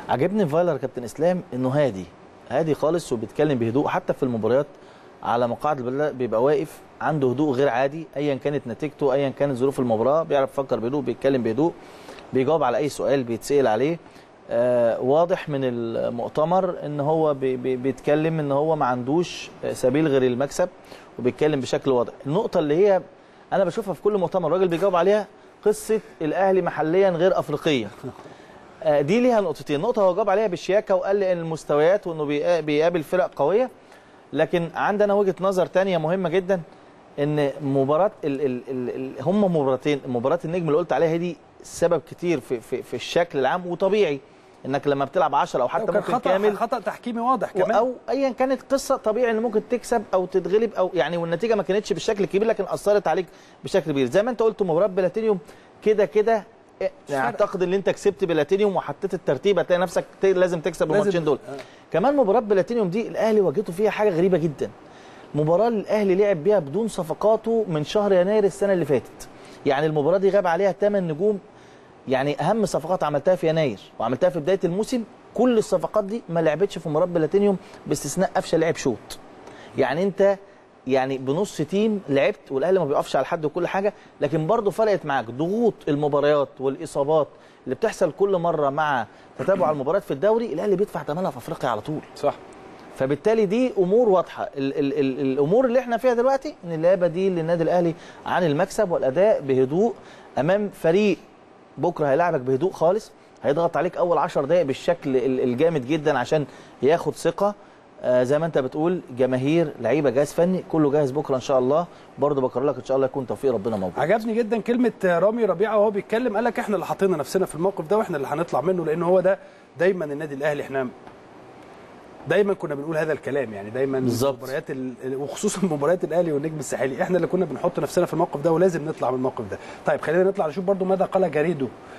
عجبني فايلر كابتن اسلام انه هادي هادي خالص وبيتكلم بهدوء حتى في المباريات على مقاعد البدلاء بيبقى واقف عنده هدوء غير عادي ايا كانت نتيجته ايا كانت ظروف المباراه بيعرف يفكر بهدوء بيتكلم بهدوء بيجاوب على اي سؤال بيتسال عليه آه واضح من المؤتمر ان هو بي بي بيتكلم ان هو ما عندوش سبيل غير المكسب وبيتكلم بشكل واضح النقطه اللي هي انا بشوفها في كل مؤتمر الراجل بيجاوب عليها قصه الاهلي محليا غير افريقيا آه، دي ليها نقطتين نقطه هو جاوب عليها بالشياكه وقال لي ان المستويات وانه بيقا- بيقابل فرق قويه لكن عندنا وجهه نظر تانية مهمه جدا ان مباراه ال ال ال ال هم مباراتين مباراه النجم اللي قلت عليها دي سبب كتير في في, في الشكل العام وطبيعي انك لما بتلعب 10 او حتى وكان ممكن خطا كامل خطا تحكيمي واضح كمان او ايا كانت قصه طبيعي ان ممكن تكسب او تتغلب او يعني والنتيجه ما كانتش بالشكل الكبير لكن اثرت عليك بشكل كبير زي ما انت قلت مباراه بلاتينيوم كده كده إيه، فارقة. اعتقد ان انت كسبت بلاتينيوم وحطيت الترتيب هتلاقي نفسك ت- لازم تكسب لازم- الماتشين دول آه. كمان مباراه بلاتينيوم دي الاهلي واجهته فيها حاجه غريبه جدا مباراه الاهلي لعب بيها بدون صفقاته من شهر يناير السنه اللي فاتت يعني المباراه دي غاب عليها 8 نجوم يعني اهم صفقات عملتها في يناير وعملتها في بدايه الموسم كل الصفقات دي ما لعبتش في مباراه بلاتينيوم باستثناء قفشه لعب شوط يعني انت يعني بنص تيم لعبت والاهلي ما بيقفش على حد وكل حاجه لكن برضه فرقت معاك ضغوط المباريات والاصابات اللي بتحصل كل مره مع تتابع المباريات في الدوري الاهلي بيدفع ثمنها في افريقيا على طول صح فبالتالي دي امور واضحه ال ال ال الامور اللي احنا فيها دلوقتي ان لا بديل للنادي الاهلي عن المكسب والاداء بهدوء امام فريق بكره هيلاعبك بهدوء خالص هيضغط عليك اول 10 دقائق بالشكل ال- الجامد جدا عشان ياخد ثقه آه زي ما انت بتقول جماهير لعيبه جهاز فني كله جاهز بكره ان شاء الله برضه بكرر لك ان شاء الله يكون توفيق ربنا موجود عجبني جدا كلمه رامي ربيعه وهو بيتكلم قال لك احنا اللي حطينا نفسنا في الموقف ده واحنا اللي هنطلع منه لان هو ده دايما النادي الاهلي احنا دايما كنا بنقول هذا الكلام يعني دايما بالظبط. مباريات ال... وخصوصا مباريات الاهلي والنجم الساحلي احنا اللي كنا بنحط نفسنا في الموقف ده ولازم نطلع من الموقف ده طيب خلينا نطلع نشوف برضو ماذا قال جاريدو